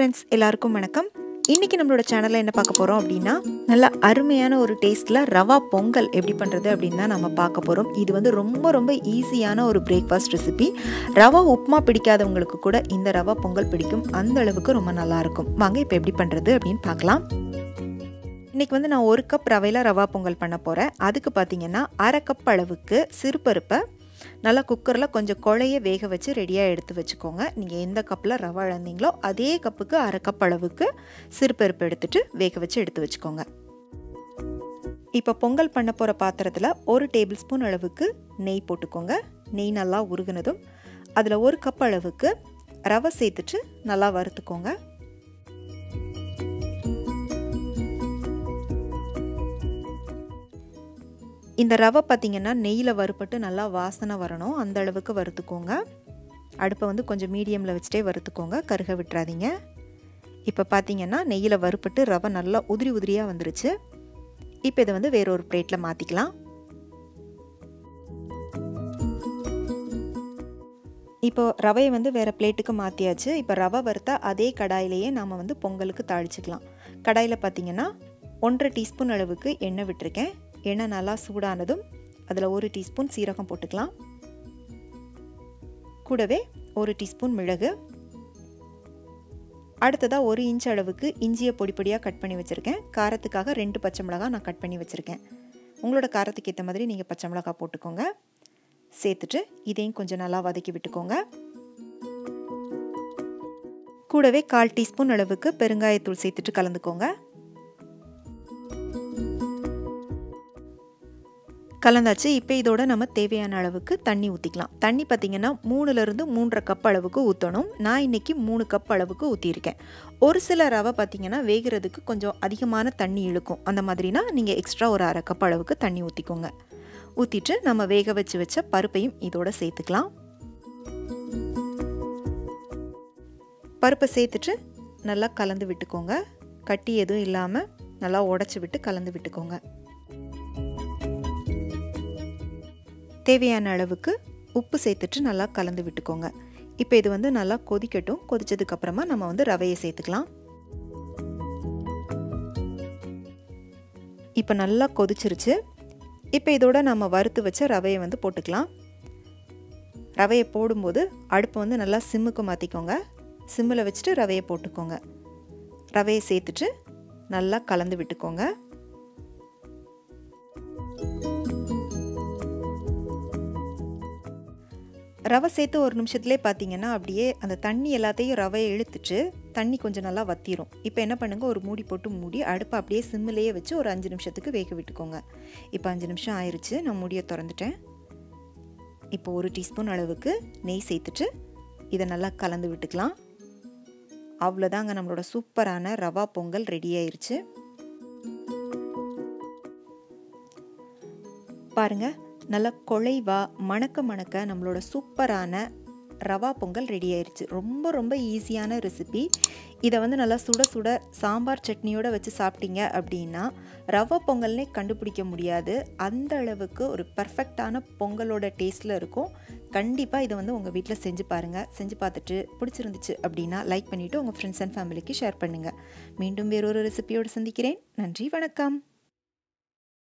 friends எல்லாருக்கும் வணக்கம் இன்றைக்கி நம்மளோட சேனலில் என்ன பார்க்க போகிறோம் அப்படின்னா நல்ல அருமையான ஒரு டேஸ்ட்டில் ரவா பொங்கல் எப்படி பண்ணுறது அப்படின்னு தான் நம்ம பார்க்க போகிறோம் இது வந்து ரொம்ப ரொம்ப ஈஸியான ஒரு பிரேக்ஃபாஸ்ட் ரெசிபி ரவா உப்புமா பிடிக்காதவங்களுக்கு கூட இந்த ரவா பொங்கல் பிடிக்கும் அந்த அளவுக்கு ரொம்ப நல்லாயிருக்கும் வாங்க இப்போ எப்படி பண்ணுறது அப்படின்னு பார்க்கலாம் இன்றைக்கி வந்து நான் ஒரு கப் ரவையில் ரவா பொங்கல் பண்ண போகிறேன் அதுக்கு பார்த்தீங்கன்னா அரை கப் அளவுக்கு சிறுபருப்பை நல்லா குக்கரில் கொஞ்சம் குழைய வேக வச்சு ரெடியாக எடுத்து வச்சுக்கோங்க நீங்கள் எந்த கப்பில் ரவை இழந்தீங்களோ அதே கப்புக்கு அரை கப் அளவுக்கு சிறுபருப்பு எடுத்துகிட்டு வேக வச்சு எடுத்து வச்சுக்கோங்க இப்போ பொங்கல் பண்ண போகிற பாத்திரத்தில் ஒரு டேபிள் ஸ்பூன் அளவுக்கு நெய் போட்டுக்கோங்க நெய் நல்லா உருகுனதும் அதில் ஒரு கப் அளவுக்கு ரவை சேர்த்துட்டு நல்லா வறுத்துக்கோங்க இந்த ரவை பார்த்திங்கன்னா நெய்யில் வறுப்பட்டு நல்லா வாசனை வரணும் அந்த அளவுக்கு வறுத்துக்கோங்க அடுப்பை வந்து கொஞ்சம் மீடியமில் வச்சுட்டே வறுத்துக்கோங்க கருக விட்டுறாதீங்க இப்போ பார்த்தீங்கன்னா நெய்யில் வறுப்பட்டு ரவை நல்லா உதிரி உதிரியாக வந்துருச்சு இப்போ இதை வந்து வேற ஒரு பிளேட்டில் மாற்றிக்கலாம் இப்போ ரவையை வந்து வேறு பிளேட்டுக்கு மாற்றியாச்சு இப்போ ரவை வறுத்தா அதே கடாயிலேயே நாம் வந்து பொங்கலுக்கு தாளிச்சிக்கலாம் கடாயில் பார்த்தீங்கன்னா ஒன்றரை டீஸ்பூன் அளவுக்கு எண்ணெய் விட்டுருக்கேன் எண்ணெய் நல்லா சூடானதும் அதில் ஒரு டீஸ்பூன் சீரகம் போட்டுக்கலாம் கூடவே ஒரு டீஸ்பூன் மிளகு அடுத்ததாக ஒரு இன்ச் அளவுக்கு இஞ்சியை பொடி பொடியாக கட் பண்ணி வச்சுருக்கேன் காரத்துக்காக ரெண்டு பச்சை மிளகா நான் கட் பண்ணி வச்சுருக்கேன் உங்களோட காரத்துக்கு ஏற்ற மாதிரி நீங்கள் பச்சை மிளகா போட்டுக்கோங்க சேர்த்துட்டு இதையும் கொஞ்சம் நல்லா வதக்கி விட்டுக்கோங்க கூடவே கால் டீஸ்பூன் அளவுக்கு பெருங்காயத்தூள் சேர்த்துட்டு கலந்துக்கோங்க கலந்தாச்சு இப்போ இதோட நம்ம தேவையான அளவுக்கு தண்ணி ஊற்றிக்கலாம் தண்ணி பார்த்திங்கன்னா மூணுலேருந்து மூன்றரை கப் அளவுக்கு ஊற்றணும் நான் இன்றைக்கி மூணு கப் அளவுக்கு ஊற்றிருக்கேன் ஒரு சில ரவை பார்த்திங்கன்னா வேகிறதுக்கு கொஞ்சம் அதிகமான தண்ணி இழுக்கும் அந்த மாதிரினா நீங்கள் எக்ஸ்ட்ரா ஒரு அரை கப் அளவுக்கு தண்ணி ஊற்றிக்கோங்க ஊற்றிட்டு நம்ம வேக வச்சு வச்ச பருப்பையும் இதோட சேர்த்துக்கலாம் பருப்பை சேர்த்துட்டு நல்லா கலந்து விட்டுக்கோங்க கட்டி எதுவும் இல்லாமல் நல்லா உடச்சி விட்டு கலந்து விட்டுக்கோங்க தேவையான அளவுக்கு உப்பு சேர்த்துட்டு நல்லா கலந்து விட்டுக்கோங்க இப்போ இது வந்து நல்லா கொதிக்கட்டும் கொதிச்சதுக்கப்புறமா நம்ம வந்து ரவையை சேர்த்துக்கலாம் இப்போ நல்லா கொதிச்சிருச்சு இப்போ இதோட நம்ம வறுத்து வச்ச ரவையை வந்து போட்டுக்கலாம் ரவையை போடும்போது அடுப்பை வந்து நல்லா சிம்முக்கு மாற்றிக்கோங்க சிம்மில் வச்சுட்டு ரவையை போட்டுக்கோங்க ரவையை சேர்த்துட்டு நல்லா கலந்து விட்டுக்கோங்க ரவை சேர்த்து ஒரு நிமிஷத்துலேயே பார்த்தீங்கன்னா அப்படியே அந்த தண்ணி எல்லாத்தையும் ரவையை இழுத்துட்டு தண்ணி கொஞ்சம் நல்லா வத்திரும் இப்போ என்ன பண்ணுங்கள் ஒரு மூடி போட்டு மூடி அடுப்பை அப்படியே சிம்மிலேயே வச்சு ஒரு அஞ்சு நிமிஷத்துக்கு வேக விட்டுக்கோங்க இப்போ அஞ்சு நிமிஷம் ஆயிடுச்சு நான் மூடியை திறந்துட்டேன் இப்போ ஒரு டீஸ்பூன் அளவுக்கு நெய் சேர்த்துட்டு இதை நல்லா கலந்து விட்டுக்கலாம் அவ்வளோதாங்க நம்மளோட சூப்பரான ரவா பொங்கல் ரெடி ஆயிடுச்சு பாருங்கள் நல்லா கொழைவா மணக்க மணக்க நம்மளோட சூப்பரான ரவா பொங்கல் ரெடி ஆயிடுச்சு ரொம்ப ரொம்ப ஈஸியான ரெசிபி இதை வந்து நல்லா சுட சுட சாம்பார் சட்னியோடு வச்சு சாப்பிட்டீங்க அப்படின்னா ரவா பொங்கல்னே கண்டுபிடிக்க முடியாது அந்த அளவுக்கு ஒரு பர்ஃபெக்டான பொங்கலோட டேஸ்ட்டில் இருக்கும் கண்டிப்பாக இதை வந்து உங்கள் வீட்டில் செஞ்சு பாருங்கள் செஞ்சு பார்த்துட்டு பிடிச்சிருந்துச்சு அப்படின்னா லைக் பண்ணிவிட்டு உங்கள் ஃப்ரெண்ட்ஸ் அண்ட் ஃபேமிலிக்கு ஷேர் பண்ணுங்கள் மீண்டும் வேறொரு ரெசிபியோடு சந்திக்கிறேன் நன்றி வணக்கம்